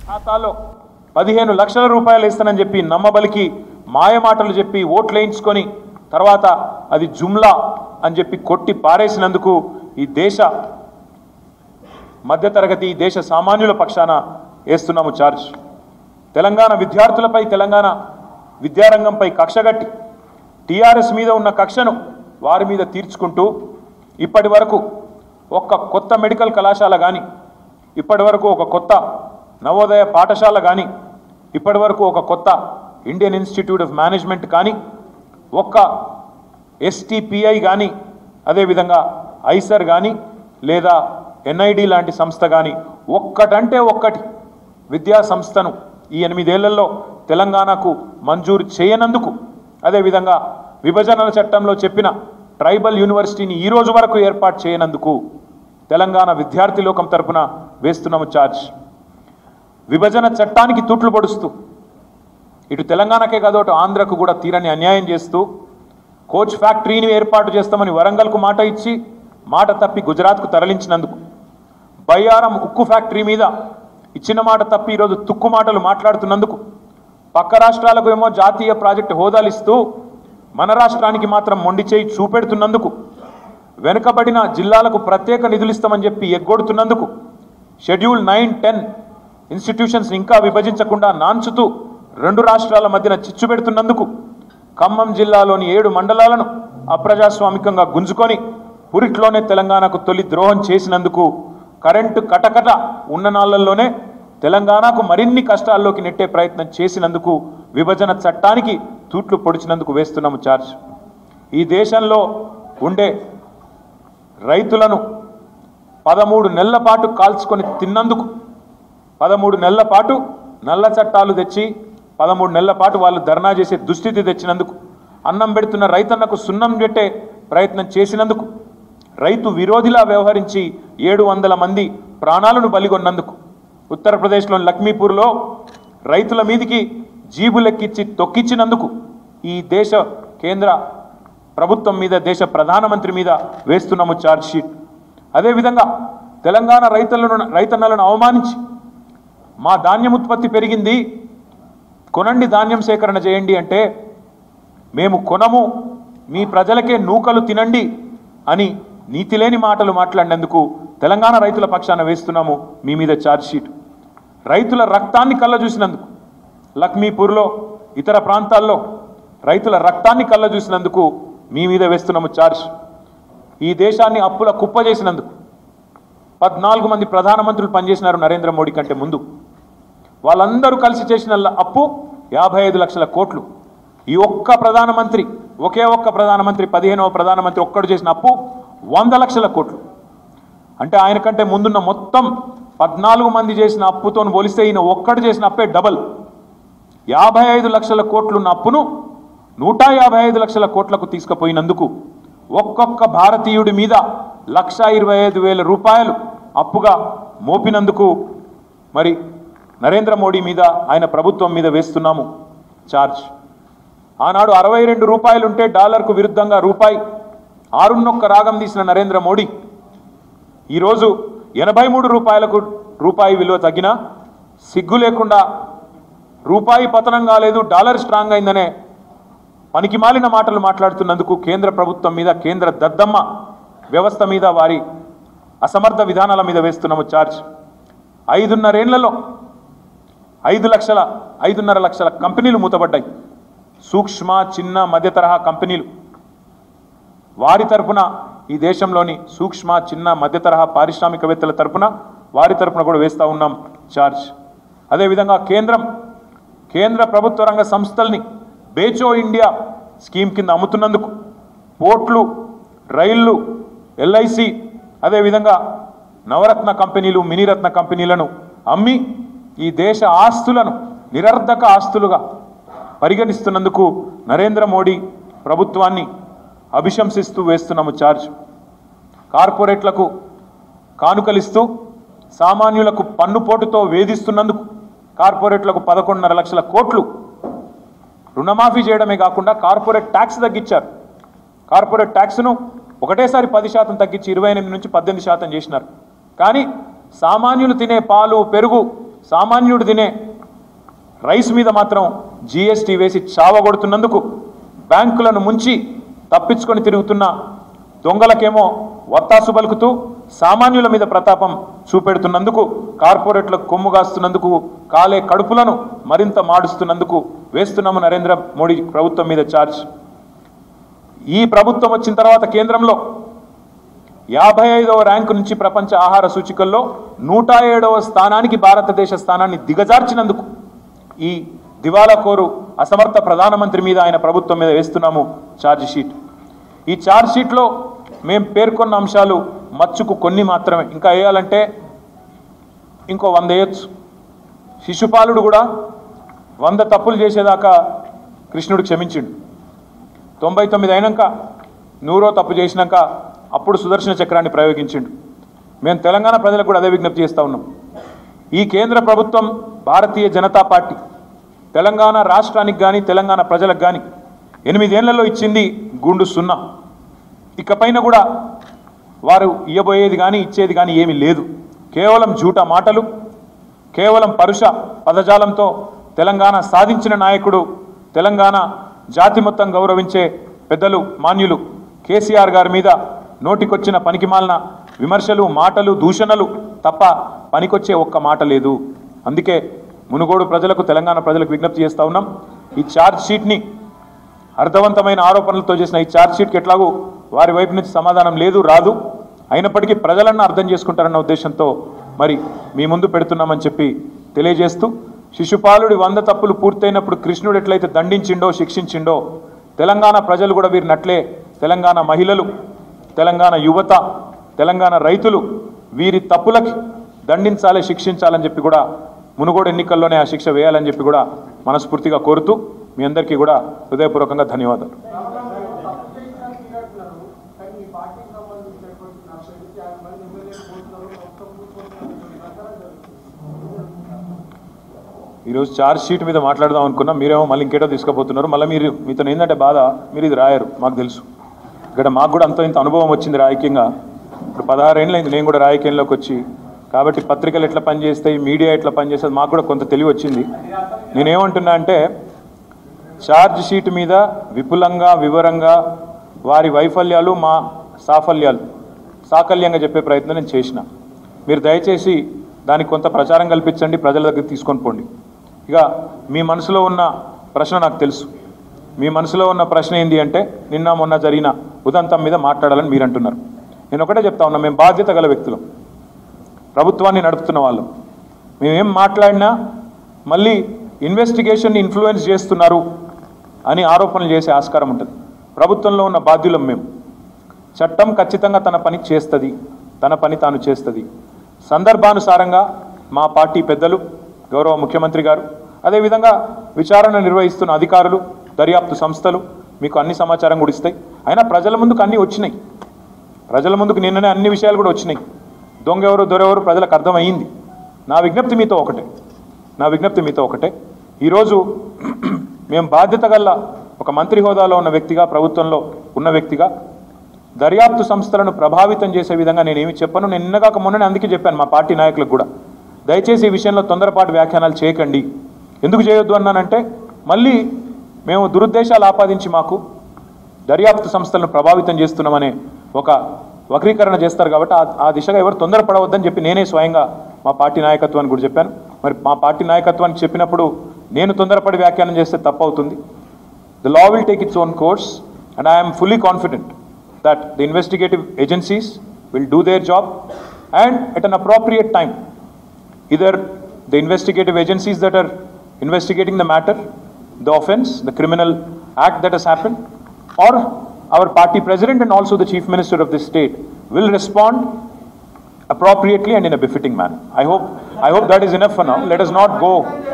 ఖాతాలో పదిహేను లక్షల రూపాయలు ఇస్తానని చెప్పి నమ్మబలికి మాయమాటలు చెప్పి ఓట్లు వేయించుకొని తర్వాత అది జుమ్లా అని చెప్పి కొట్టి పారేసినందుకు ఈ దేశ మధ్యతరగతి ఈ దేశ సామాన్యుల పక్షాన వేస్తున్నాము ఛార్జ్ తెలంగాణ విద్యార్థులపై తెలంగాణ విద్యారంగంపై కక్షగట్టి టీఆర్ఎస్ మీద ఉన్న కక్షను వారి మీద తీర్చుకుంటూ ఇప్పటి వరకు ఒక్క కొత్త మెడికల్ కళాశాల కానీ ఇప్పటి వరకు ఒక కొత్త నవోదయ పాఠశాల కానీ ఇప్పటి వరకు ఒక కొత్త ఇండియన్ ఇన్స్టిట్యూట్ ఆఫ్ మేనేజ్మెంట్ కానీ ఒక్క ఎస్టీపీఐ కానీ అదేవిధంగా ఐసర్ కానీ లేదా ఎన్ఐడి లాంటి సంస్థ కానీ ఒక్కటంటే ఒక్కటి విద్యా సంస్థను ఈ ఎనిమిదేళ్లలో తెలంగాణకు మంజూరు చేయనందుకు అదేవిధంగా విభజనల చట్టంలో చెప్పిన ట్రైబల్ యూనివర్సిటీని ఈ రోజు వరకు ఏర్పాటు చేయనందుకు తెలంగాణ విద్యార్థి లోకం తరపున వేస్తున్నాము ఛార్జ్ విభజన చట్టానికి తూట్లు పొడుస్తూ ఇటు తెలంగాణకే కాదు అటు ఆంధ్రకు కూడా తీరని అన్యాయం చేస్తూ కోచ్ ఫ్యాక్టరీని ఏర్పాటు చేస్తామని వరంగల్కు మాట ఇచ్చి మాట తప్పి గుజరాత్కు తరలించినందుకు బయ్యారం ఉక్కు ఫ్యాక్టరీ మీద ఇచ్చిన మాట తప్పి ఈరోజు తుక్కు మాటలు మాట్లాడుతున్నందుకు పక్క రాష్ట్రాలకు ఏమో జాతీయ ప్రాజెక్టు హోదాలు ఇస్తూ మన రాష్ట్రానికి మాత్రం మొండి చేయి చూపెడుతున్నందుకు వెనుకబడిన జిల్లాలకు ప్రత్యేక నిధులు ఇస్తామని చెప్పి ఎగ్గొడుతున్నందుకు షెడ్యూల్ నైన్ టెన్ ఇన్స్టిట్యూషన్స్ ఇంకా విభజించకుండా నాంచుతూ రెండు రాష్ట్రాల మధ్యన చిచ్చు పెడుతున్నందుకు ఖమ్మం జిల్లాలోని ఏడు మండలాలను అప్రజాస్వామికంగా గుంజుకొని పురిట్లోనే తెలంగాణకు తొలి ద్రోహం చేసినందుకు కరెంటు కటకట ఉన్న నాళ్లలోనే తెలంగాణకు మరిన్ని కష్టాల్లోకి నెట్టే ప్రయత్నం చేసినందుకు విభజన చట్టానికి తూట్లు పొడిచినందుకు వేస్తున్నాము ఛార్జ్ ఈ దేశంలో ఉండే రైతులను పదమూడు నెలల పాటు కాల్చుకొని తిన్నందుకు పదమూడు నెలల పాటు నల్ల చట్టాలు తెచ్చి పదమూడు నెలల పాటు వాళ్ళు ధర్నా చేసే దుస్థితి తెచ్చినందుకు అన్నం పెడుతున్న రైతన్నకు సున్నం పెట్టే ప్రయత్నం చేసినందుకు రైతు విరోధిలా వ్యవహరించి ఏడు వందల మంది ప్రాణాలను బలిగొన్నందుకు ఉత్తరప్రదేశ్లోని లక్ష్మీపూర్లో రైతుల మీదికి జీబులెక్కిచ్చి తొక్కిచ్చినందుకు ఈ దేశ కేంద్ర ప్రభుత్వం మీద దేశ ప్రధానమంత్రి మీద వేస్తున్నాము ఛార్జ్ షీట్ అదేవిధంగా తెలంగాణ రైతులను రైతన్నలను అవమానించి మా ధాన్యం ఉత్పత్తి పెరిగింది కొనండి ధాన్యం సేకరణ చేయండి అంటే మేము కొనము మీ ప్రజలకే నూకలు తినండి అని నీతిలేని మాటలు మాట్లాడినందుకు తెలంగాణ రైతుల పక్షాన వేస్తున్నాము మీ మీద ఛార్జ్ షీట్ రైతుల రక్తాన్ని కళ్ళ చూసినందుకు లక్ష్మీపూర్లో ఇతర ప్రాంతాల్లో రైతుల రక్తాన్ని కళ్ళ చూసినందుకు మీ మీద వేస్తున్నాము ఛార్జ్ ఈ దేశాన్ని అప్పుల కుప్ప చేసినందుకు పద్నాలుగు మంది ప్రధానమంత్రులు పనిచేసినారు నరేంద్ర మోడీ కంటే ముందు వాళ్ళందరూ కలిసి చేసిన ల- అప్పు యాభై ఐదు లక్షల కోట్లు ఈ ఒక్క ప్రధానమంత్రి ఒకే ఒక్క ప్రధానమంత్రి పదిహేనవ ప్రధానమంత్రి ఒక్కడు చేసిన అప్పు వంద లక్షల కోట్లు అంటే ఆయన కంటే ముందున్న మొత్తం పద్నాలుగు మంది చేసిన అప్పుతో పోలిస్తే ఈయన ఒక్కడు చేసిన అప్పే డబల్ యాభై ఐదు లక్షల కోట్లున్న అప్పును నూట యాభై ఐదు లక్షల కోట్లకు తీసుకుపోయినందుకు ఒక్కొక్క భారతీయుడి మీద లక్ష ఇరవై ఐదు వేల రూపాయలు అప్పుగా మోపినందుకు మరి నరేంద్ర మోడీ మీద ఆయన ప్రభుత్వం మీద వేస్తున్నాము ఛార్జ్ ఆనాడు అరవై రెండు రూపాయలుంటే డాలర్కు విరుద్ధంగా రూపాయి ఆరున్నొక్క రాగం తీసిన నరేంద్ర మోడీ ఈరోజు ఎనభై మూడు రూపాయలకు రూపాయి విలువ తగ్గినా సిగ్గు లేకుండా రూపాయి పతనం కాలేదు డాలర్ స్ట్రాంగ్ అయిందనే పనికిమాలిన మాటలు మాట్లాడుతున్నందుకు కేంద్ర ప్రభుత్వం మీద కేంద్ర దద్దమ్మ వ్యవస్థ మీద వారి అసమర్థ విధానాల మీద వేస్తున్నాము ఛార్జ్ ఐదున్నరేళ్లలో ఐదు లక్షల ఐదున్నర లక్షల కంపెనీలు మూతపడ్డాయి సూక్ష్మ చిన్న మధ్య తరహా కంపెనీలు వారి తరపున ఈ దేశంలోని సూక్ష్మ చిన్న మధ్య తరహా పారిశ్రామికవేత్తల తరపున వారి తరపున కూడా వేస్తూ ఉన్నాం ఛార్జ్ అదేవిధంగా కేంద్రం కేంద్ర ప్రభుత్వ రంగ సంస్థల్ని బేచో ఇండియా స్కీమ్ కింద అమ్ముతున్నందుకు పోర్ట్లు రైళ్లు ఎల్ఐసి అదేవిధంగా నవరత్న కంపెనీలు మినీరత్న కంపెనీలను అమ్మి ఈ దేశ ఆస్తులను నిరర్ధక ఆస్తులుగా పరిగణిస్తున్నందుకు నరేంద్ర మోడీ ప్రభుత్వాన్ని అభిశంసిస్తూ వేస్తున్నాము ఛార్జ్ కార్పొరేట్లకు కానుకలిస్తూ సామాన్యులకు పన్నుపోటుతో వేధిస్తున్నందుకు కార్పొరేట్లకు పదకొండున్నర లక్షల కోట్లు రుణమాఫీ చేయడమే కాకుండా కార్పొరేట్ ట్యాక్స్ తగ్గించారు కార్పొరేట్ ట్యాక్స్ను ఒకటేసారి పది శాతం తగ్గించి ఇరవై ఎనిమిది నుంచి పద్దెనిమిది శాతం చేసినారు కానీ సామాన్యులు తినే పాలు పెరుగు సామాన్యుడు తినే రైస్ మీద మాత్రం జీఎస్టీ వేసి చావగొడుతున్నందుకు బ్యాంకులను ముంచి తప్పించుకొని తిరుగుతున్న దొంగలకేమో వత్తాసు పలుకుతూ సామాన్యుల మీద ప్రతాపం చూపెడుతున్నందుకు కార్పొరేట్లకు కొమ్ము కాస్తున్నందుకు కాలే కడుపులను మరింత మాడుస్తున్నందుకు వేస్తున్నాము నరేంద్ర మోడీ ప్రభుత్వం మీద ఛార్జ్ ఈ ప్రభుత్వం వచ్చిన తర్వాత కేంద్రంలో యాభై ఐదవ ర్యాంకు నుంచి ప్రపంచ ఆహార సూచికల్లో నూట ఏడవ స్థానానికి భారతదేశ స్థానాన్ని దిగజార్చినందుకు ఈ దివాలా కోరు అసమర్థ ప్రధానమంత్రి మీద ఆయన ప్రభుత్వం మీద వేస్తున్నాము ఛార్జ్ షీట్ ఈ ఛార్జ్ షీట్లో మేము పేర్కొన్న అంశాలు మచ్చుకు కొన్ని మాత్రమే ఇంకా వేయాలంటే ఇంకో వంద వేయచ్చు శిశుపాలుడు కూడా వంద తప్పులు చేసేదాకా కృష్ణుడు క్షమించిండు తొంభై తొమ్మిది అయినాక నూరో తప్పు చేసినాక అప్పుడు సుదర్శన చక్రాన్ని ప్రయోగించిండు మేము తెలంగాణ ప్రజలకు కూడా అదే విజ్ఞప్తి చేస్తూ ఉన్నాం ఈ కేంద్ర ప్రభుత్వం భారతీయ జనతా పార్టీ తెలంగాణ రాష్ట్రానికి కానీ తెలంగాణ ప్రజలకు కానీ ఎనిమిదేళ్లలో ఇచ్చింది గుండు సున్నా ఇకపైన కూడా వారు ఇవ్వబోయేది కానీ ఇచ్చేది కానీ ఏమీ లేదు కేవలం జూటా మాటలు కేవలం పరుష పదజాలంతో తెలంగాణ సాధించిన నాయకుడు తెలంగాణ జాతి మొత్తం గౌరవించే పెద్దలు మాన్యులు కేసీఆర్ గారి మీద నోటికొచ్చిన పనికిమాలిన విమర్శలు మాటలు దూషణలు తప్ప పనికొచ్చే ఒక్క మాట లేదు అందుకే మునుగోడు ప్రజలకు తెలంగాణ ప్రజలకు విజ్ఞప్తి చేస్తా ఉన్నాం ఈ ఛార్జ్ షీట్ని అర్థవంతమైన ఆరోపణలతో చేసిన ఈ ఛార్జ్ షీట్కి ఎట్లాగూ వారి వైపు నుంచి సమాధానం లేదు రాదు అయినప్పటికీ ప్రజలన్న అర్థం చేసుకుంటారన్న ఉద్దేశంతో మరి మీ ముందు పెడుతున్నామని చెప్పి తెలియజేస్తూ శిశుపాలుడి వంద తప్పులు పూర్తయినప్పుడు కృష్ణుడు ఎట్లయితే దండించిండో శిక్షించిండో తెలంగాణ ప్రజలు కూడా వీరినట్లే తెలంగాణ మహిళలు తెలంగాణ యువత తెలంగాణ రైతులు వీరి తప్పులకి దండించాలి శిక్షించాలని చెప్పి కూడా మునుగోడు ఎన్నికల్లోనే ఆ శిక్ష వేయాలని చెప్పి కూడా మనస్ఫూర్తిగా కోరుతూ మీ అందరికీ కూడా హృదయపూర్వకంగా ధన్యవాదాలు ఈరోజు ఛార్జ్ షీట్ మీద మాట్లాడదాం అనుకున్నా మీరేమో మళ్ళీ ఇంకేటో తీసుకుపోతున్నారు మళ్ళీ మీరు మీతో ఏంటంటే బాధ మీరు ఇది రాయరు మాకు తెలుసు ఇక్కడ మాకు కూడా అంత ఇంత అనుభవం వచ్చింది రాజకీయంగా ఇప్పుడు పదహారేళ్ళు అయింది నేను కూడా రాజకీయంలోకి వచ్చి కాబట్టి పత్రికలు ఎట్లా పనిచేస్తాయి మీడియా ఎట్లా పనిచేస్తుంది మాకు కూడా కొంత తెలివి వచ్చింది నేనేమంటున్నా అంటే ఛార్జ్ షీట్ మీద విపులంగా వివరంగా వారి వైఫల్యాలు మా సాఫల్యాలు సాకల్యంగా చెప్పే ప్రయత్నం నేను చేసిన మీరు దయచేసి దానికి కొంత ప్రచారం కల్పించండి ప్రజల దగ్గర తీసుకొని పోండి ఇక మీ మనసులో ఉన్న ప్రశ్న నాకు తెలుసు మీ మనసులో ఉన్న ప్రశ్న ఏంటి అంటే నిన్న మొన్న జరిగిన ఉదంతం మీద మాట్లాడాలని మీరు అంటున్నారు నేను ఒకటే చెప్తా ఉన్నా మేము బాధ్యత గల వ్యక్తులం ప్రభుత్వాన్ని నడుపుతున్న వాళ్ళం మేమేం మాట్లాడినా మళ్ళీ ఇన్వెస్టిగేషన్ని ఇన్ఫ్లుయెన్స్ చేస్తున్నారు అని ఆరోపణలు చేసే ఆస్కారం ఉంటుంది ప్రభుత్వంలో ఉన్న బాధ్యులం మేము చట్టం ఖచ్చితంగా తన పని చేస్తుంది తన పని తాను చేస్తుంది సందర్భానుసారంగా మా పార్టీ పెద్దలు గౌరవ ముఖ్యమంత్రి గారు అదేవిధంగా విచారణ నిర్వహిస్తున్న అధికారులు దర్యాప్తు సంస్థలు మీకు అన్ని సమాచారం కూడా ఇస్తాయి అయినా ప్రజల ముందుకు అన్నీ వచ్చినాయి ప్రజల ముందుకు నిన్ననే అన్ని విషయాలు కూడా వచ్చినాయి దొంగ ఎవరు దొరెవరు ప్రజలకు అర్థమయ్యింది నా విజ్ఞప్తి మీతో ఒకటే నా విజ్ఞప్తి మీతో ఒకటే ఈరోజు మేము బాధ్యత గల ఒక మంత్రి హోదాలో ఉన్న వ్యక్తిగా ప్రభుత్వంలో ఉన్న వ్యక్తిగా దర్యాప్తు సంస్థలను ప్రభావితం చేసే విధంగా నేనేమి చెప్పను నేను నిన్నగాక మొన్ననే అందుకే చెప్పాను మా పార్టీ నాయకులకు కూడా దయచేసి ఈ విషయంలో తొందరపాటు వ్యాఖ్యానాలు చేయకండి ఎందుకు చేయొద్దు అన్నానంటే మళ్ళీ మేము దురుద్దేశాలు ఆపాదించి మాకు దర్యాప్తు సంస్థలను ప్రభావితం చేస్తున్నామనే ఒక వక్రీకరణ చేస్తారు కాబట్టి ఆ ఆ దిశగా ఎవరు తొందరపడవద్దని చెప్పి నేనే స్వయంగా మా పార్టీ నాయకత్వానికి కూడా చెప్పాను మరి మా పార్టీ నాయకత్వానికి చెప్పినప్పుడు నేను తొందరపడి వ్యాఖ్యానం చేస్తే తప్పు అవుతుంది The law will take its own course, and I am fully confident that the investigative agencies will do their job and at an appropriate time. Either the investigative agencies that are investigating the matter, the offense, the criminal act that has happened, or our party president and also the chief minister of this state will respond appropriately and in a befitting manner. I hope, I hope that is enough for now. Let us not go.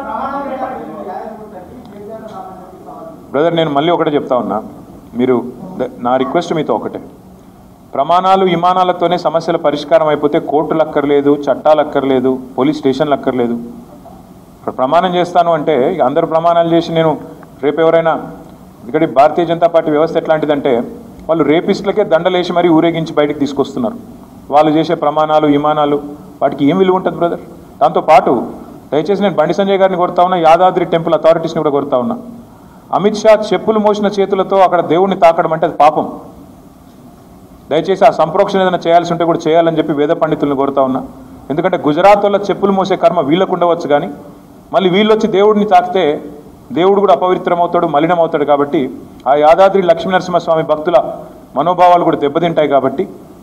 Brother నేను మళ్ళీ ఒకటే చెప్తా ఉన్నా మీరు the- నా request మీతో ఒకటే ప్రమాణాలు విమానాలతోనే సమస్యల పరిష్కారం అయిపోతే కోర్టులు అక్కర్లేదు చట్టాలు అక్కర్లేదు పోలీస్ స్టేషన్లు అక్కర్లేదు ఇప్పుడు ప్రమాణం చేస్తాను అంటే ఇక అందరు ప్రమాణాలు చేసి నేను రేపు ఎవరైనా ఇక్కడ ఈ భారతీయ జనతా పార్టీ వ్యవస్థ ఎట్లాంటిదంటే వాళ్ళు రేపిస్టులకే దండలేసి మరీ ఊరేగించి బయటకు తీసుకొస్తున్నారు వాళ్ళు చేసే ప్రమాణాలు విమానాలు వాటికి ఏం విలువ ఉంటుంది బ్రదర్ దాంతోపాటు దయచేసి నేను బండి సంజయ్ గారిని కోరుతా ఉన్నా యాదాద్రి టెంపుల్ అథారిటీస్ని కూడా కోరుతా ఉన్నా అమిత్ షా చెప్పులు మోసిన చేతులతో అక్కడ దేవుణ్ణి తాకడం అంటే అది పాపం దయచేసి ఆ సంప్రోక్షణ ఏదైనా చేయాల్సి ఉంటే కూడా చేయాలని చెప్పి వేద పండితులను కోరుతా ఉన్నా ఎందుకంటే గుజరాత్ వల్ల చెప్పులు మోసే కర్మ వీళ్ళకు ఉండవచ్చు కానీ మళ్ళీ వీళ్ళు వచ్చి దేవుడిని తాకితే దేవుడు కూడా అపవిత్రమవుతాడు మలినమవుతాడు కాబట్టి ఆ యాదాద్రి లక్ష్మీనరసింహస్వామి భక్తుల మనోభావాలు కూడా దెబ్బతింటాయి కాబట్టి